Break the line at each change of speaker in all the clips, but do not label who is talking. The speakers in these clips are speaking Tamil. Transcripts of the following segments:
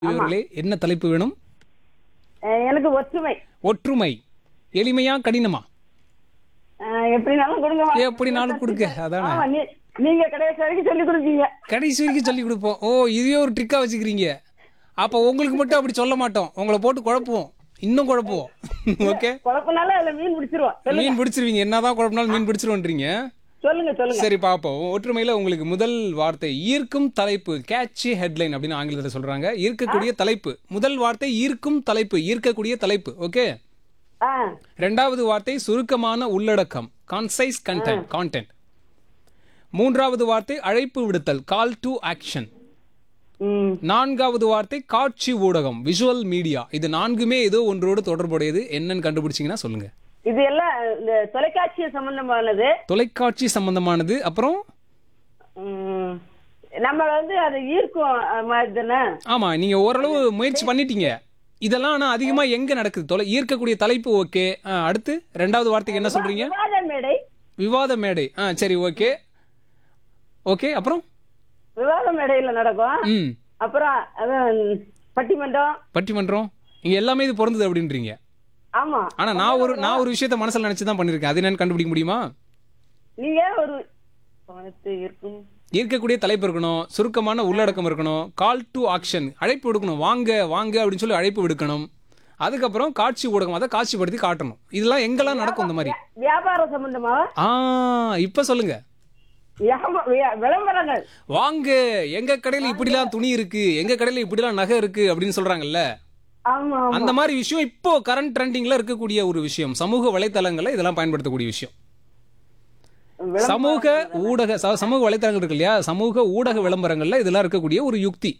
இவர்களே என்ன தலைப்பு வேணும்
அஹ் எனக்கு ஒற்றுமை
ஒற்றுமை எளிமையா கடினமா
அஹ் எப்படினாலும் கொடுங்க
எப்படினாலும் கொடுங்க அதானே
ஆமா நீ- நீங்க கடைசி வரைக்கும் சொல்லி கொடுப்பீங்க
கடைசி வரைக்கும் சொல்லி கொடுப்போம் ஓ இதே ஒரு ட்ரிக்கா வச்சுக்கிறீங்க அப்ப உங்களுக்கு மட்டும் அப்படி சொல்ல மாட்டோம் உங்களை போட்டு குழப்புவோம் இன்னும் குழப்புவோம் ஓகே
குழப்பனால அதுல மீன் பிடிச்சிருவோம் சொல்லுங்க
மீன் பிடிச்சிருவீங்க என்னதான் குழப்பினாலும் மீன் பிடிச்சிருவன்றீங்க
சொல்லுங்க சொல்லுங்க
சரி பாப்போம் ஒற்றுமையில உங்களுக்கு முதல் வார்த்தை ஈர்க்கும் தலைப்பு கேட்சி ஹெட்லைன் அப்படின்னு ஆங்கிலத்தில் சொல்றாங்க ஈர்க்கக்கூடிய தலைப்பு முதல் வார்த்தை ஈர்க்கும் தலைப்பு ஈர்க்கக்கூடிய தலைப்பு ஓகே
ஆ
ரெண்டாவது வார்த்தை சுருக்கமான உள்ளடக்கம் கான்சைஸ் கண்டென்ட் கான்டென்ட் மூன்றாவது வார்த்தை அழைப்பு விடுத்தல் கால் டு ஆக்ஷன்
ம்
நான்காவது வார்த்தை காட்சி ஊடகம் விஷுவல் மீடியா இது நான்குமே ஏதோ ஒன்றோடு தொடர்புடையது என்னன்னு கண்டுபிடிச்சீங்கன்னா சொல்லுங்க
இது எல்லாம் இந்த தொலைக்காட்சி சம்பந்தமானது
தொலைக்காட்சி சம்பந்தமானது அப்புறம்
ம், நம்ம வந்து அது ஈர்க்கும் அது மாதிரி தானே
ஆமா நீங்க ஓரளவு முயற்சி பண்ணிட்டீங்க இதெல்லாம் ஆனா அதிகமா எங்க நடக்குது தொலை ஈர்க்கக்கூடிய தலைப்பு ஓகே அடுத்து ரெண்டாவது வார்த்தைக்கு என்ன சொல்றீங்க
விவாத மேடை
விவாத மேடை ஆ சரி ஓகே ஓகே அப்புறம்
விவாத மேடையில நடக்கும்
ம்
அப்புறம் அதான் பட்டிமன்றம்
பட்டிமன்றம் இங்க எல்லாமே இது பொருந்தது அப்படின்றீங்க
ஆமா
ஆனா நான் ஒரு நான் ஒரு விஷயத்த மனசுல நினைச்சு தான் பண்ணிருக்கேன் அது என்னன்னு கண்டுபிடிக்க முடியுமா
நீங்க ஒரு கவனத்தை ஈர்க்கும்
ஈர்க்கக்கூடிய தலைப்பு இருக்கணும் சுருக்கமான உள்ளடக்கம் இருக்கணும் கால் டு ஆக்ஷன் அழைப்பு விடுக்கணும் வாங்க வாங்க அப்படின்னு சொல்லி அழைப்பு விடுக்கணும் அதுக்கப்புறம் காட்சி ஊடகம் அதை காட்சிப்படுத்தி காட்டணும் இதெல்லாம் எங்கெல்லாம் நடக்கும் இந்த மாதிரி
வியாபாரம் சம்பந்தமா
ஆ இப்ப சொல்லுங்க
வியாப- வியா- விளம்பரங்கள்
வாங்க எங்க கடையில இப்படிலாம் துணி இருக்கு எங்க கடையில இப்படிலாம் நகை இருக்கு அப்படின்னு சொல்றாங்கல்ல
ஆமா ஆமா
அந்த மாதிரி விஷயம் இப்போ கரண்ட் ட்ரெண்டிங்ல இருக்கக்கூடிய ஒரு விஷயம் சமூக வலைத்தளங்கள்ல இதெல்லாம் பயன்படுத்தக்கூடிய விஷயம்
விளம்பரம்
சமூக ஊடக ச- சமூக வலைத்தளங்கள் இருக்கு இல்லையா சமூக ஊடக விளம்பரங்கள்ல இதெல்லாம் இருக்கக்கூடிய ஒரு யுக்தி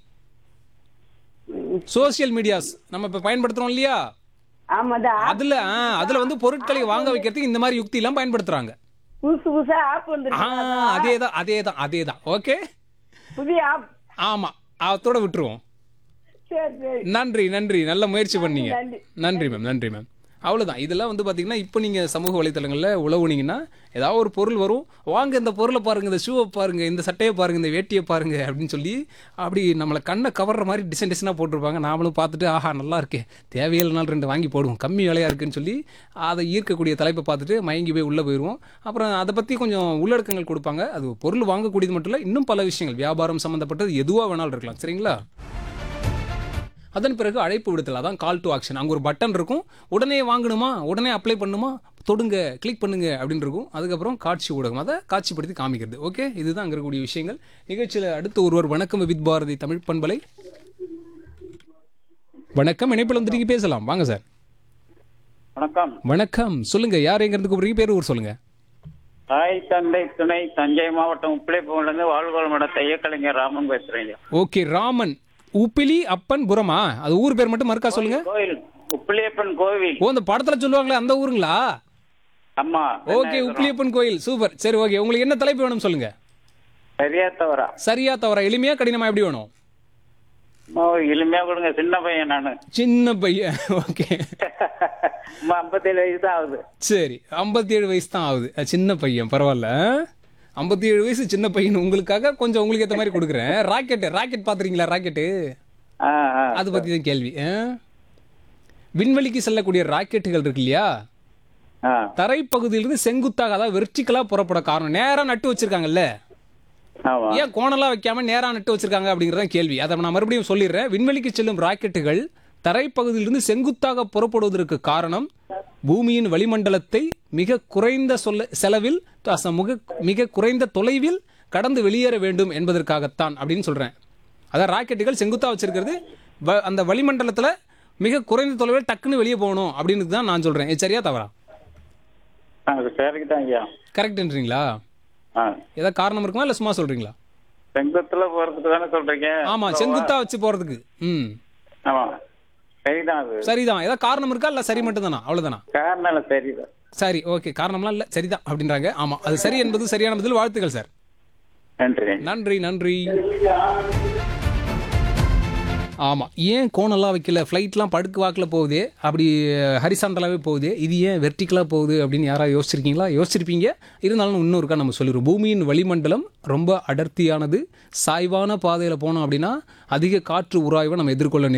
சோசியல் மீடியாஸ் நம்ம இப்ப பயன்படுத்துறோம் இல்லையா
ஆமா இந்த app
அதுல ஆ, அதுல வந்து பொருட்களை வாங்க வைக்கிறதுக்கு இந்த மாதிரி யுக்தி எல்லாம் பயன்படுத்துறாங்க
புதுசு புதுசா ஆப்
ஆ
வந்துருக்கு
அதேதான் அதேதான் அதேதான் ஓகே
புதிய ஆப்
ஆமா அதோட விட்டுருவோம்
சரி சரி
நன்றி நன்றி நல்ல முயற்சி பண்ணீங்க
நன்றி.
நன்றி மேம் நன்றி மேம் அவ்வளோதான் இதெல்லாம் வந்து பார்த்தீங்கன்னா இப்போ நீங்கள் சமூக வலைத்தளங்களில் உழவுனீங்கன்னா ஏதாவது ஒரு பொருள் வரும் வாங்க இந்த பொருளை பாருங்க இந்த ஷூவை பாருங்க இந்த சட்டையை பாருங்க இந்த வேட்டியை பாருங்க அப்படின்னு சொல்லி அப்படி நம்மளை கண்ணை கவர்ற மாதிரி டிசைன் டிசைனாக போட்டிருப்பாங்க நாமளும் பார்த்துட்டு ஆஹா நல்லா இருக்கே தேவையில்லைனாலும் ரெண்டு வாங்கி போடுவோம் கம்மி விலையா இருக்குன்னு சொல்லி அதை ஈர்க்கக்கூடிய தலைப்பை பார்த்துட்டு மயங்கி போய் உள்ளே போயிடுவோம் அப்புறம் அதை பற்றி கொஞ்சம் உள்ளடக்கங்கள் கொடுப்பாங்க அது பொருள் வாங்கக்கூடியது மட்டும் இல்லை இன்னும் பல விஷயங்கள் வியாபாரம் சம்மந்தப்பட்டது எதுவாக வேணாலும் இருக்கலாம் சரிங்களா அதன் பிறகு அழைப்பு விடுத்தல் அதான் கால் டு ஆக்ஷன் அங்கே ஒரு பட்டன் இருக்கும் உடனே வாங்கணுமா உடனே அப்ளை பண்ணுமா தொடுங்க கிளிக் பண்ணுங்க அப்படின்னு இருக்கும் அதுக்கப்புறம் காட்சி ஊடகம் அதை காட்சிப்படுத்தி காமிக்கிறது ஓகே இதுதான் அங்கே இருக்கக்கூடிய விஷயங்கள் நிகழ்ச்சியில் அடுத்து ஒருவர் வணக்கம் வித் பாரதி தமிழ் பண்பலை வணக்கம் இணைப்பில் வந்துட்டு பேசலாம் வாங்க சார்
வணக்கம்
வணக்கம் சொல்லுங்க யார் எங்க இருந்து கூப்பிடுறீங்க பேர் ஊர் சொல்லுங்க
தாய் தந்தை துணை தஞ்சை மாவட்டம் உப்பிளைப்பூர்லேருந்து வாழ்வளமட தையக்கலைஞர் ராமன் பேசுறேன்
ஓகே ராமன் உப்பிலி அப்பன் புறமா அது ஊர் பேர் மட்டும் மறுக்கா சொல்லுங்க
கோயில் உப்பிலியப்பன் கோவில்
ஓ அந்த படத்துல சொல்லுவாங்களே அந்த ஊருங்களா
அம்மா
ஓகே உப்பிலியப்பன் கோயில் சூப்பர் சரி ஓகே உங்களுக்கு என்ன தலைப்பு வேணும் சொல்லுங்க
சரியா தவறா
சரியா தவறா எளிமையா கடினமா எப்படி வேணும்
அம்மா, எளிமையா கொடுங்க சின்ன பையன் நானு
சின்ன பையன் ஓகே
அம்மா ஐம்பத்தேழு வயசு தான் ஆகுது
சரி ஐம்பத்தி ஏழு வயசு தான் ஆகுது அஹ், சின்ன பையன் பரவாயில்ல ஐம்பத்தி ஏழு வயசு சின்ன பையன் உங்களுக்காக கொஞ்சம் உங்களுக்கு ஏற்ற மாதிரி கொடுக்குறேன் ராக்கெட் ராக்கெட் பாத்துறீங்களா ராக்கெட்டு
ஆ ஆ
அது பத்தி தான் கேள்வி அஹ்? விண்வெளிக்கு செல்லக்கூடிய ராக்கெட்டுகள் இருக்கு இல்லையா
ஆ
தரைப்பகுதியிலிருந்து செங்குத்தாக அதாவது வெர்டிக்கலா புறப்பட காரணம் நேரா நட்டு வச்சிருக்காங்கல்ல
ஆமா
ஏன் கோணலா வைக்காம நேரா நட்டு வச்சிருக்காங்க அப்படிங்கறத கேள்வி அதை நான் மறுபடியும் சொல்லிடுறேன் விண்வெளிக்கு செல்லும் ராக்கெட்டுகள் தரைப்பகுதியிலிருந்து செங்குத்தாக புறப்படுவதற்கு காரணம் பூமியின் வளிமண்டலத்தை மிக குறைந்த சொல்ல செலவில் அச- முக மிக குறைந்த தொலைவில் கடந்து வெளியேற வேண்டும் என்பதற்காகத்தான் அப்படின்னு சொல்றேன் அதான் ராக்கெட்டுகள் செங்குத்தா வச்சிருக்கிறது வ- அந்த வளிமண்டலத்துல மிக குறைந்த தொலைவில் டக்குன்னு வெளியே போகணும் அப்படின்னு தான் நான் சொல்றேன் இது சரியா தவறா
அது சரிக்குதான் ஐயா
கரெக்ட்ன்றீங்களா
ஆ
ஏதாவது காரணம் இருக்குமா இல்லை சும்மா சொல்றீங்களா
செங்குத்துல போறதுக்கு தானே சொல்றீங்க
ஆமா செங்குத்தா வச்சு போறதுக்கு ம்
ஆமா சரிதான் அது
சரிதான் ஏதாவது காரணம் இருக்கா இல்ல சரி மட்டும் தானா அவ்வளவுதானா
காரணம் இல்ல சரிதான்
சரி ஓகே காரணம்லாம் இல்ல சரிதான் அப்படின்றாங்க ஆமா அது சரி என்பது சரியான பதில் வாழ்த்துக்கள் சார்
நன்றி
நன்றி நன்றி ஆமா ஏன் கோணெல்லாம் வைக்கல ஃப்ளைட்லாம் படுக்கு வாக்கில் போகுது அப்படி ஹரிசாண்டலாகவே போகுது இது ஏன் வெர்டிக்கலாக போகுது அப்படின்னு யாராவது யோசிச்சிருக்கீங்களா யோசிச்சிருப்பீங்க இருந்தாலும் இன்னொருக்கா நம்ம சொல்லிடுவோம் பூமியின் வளிமண்டலம் ரொம்ப அடர்த்தியானது சாய்வான பாதையில் போனோம் அப்படின்னா அதிக காற்று உராய்வை நம்ம எதிர்கொள்ள நேரிடும்.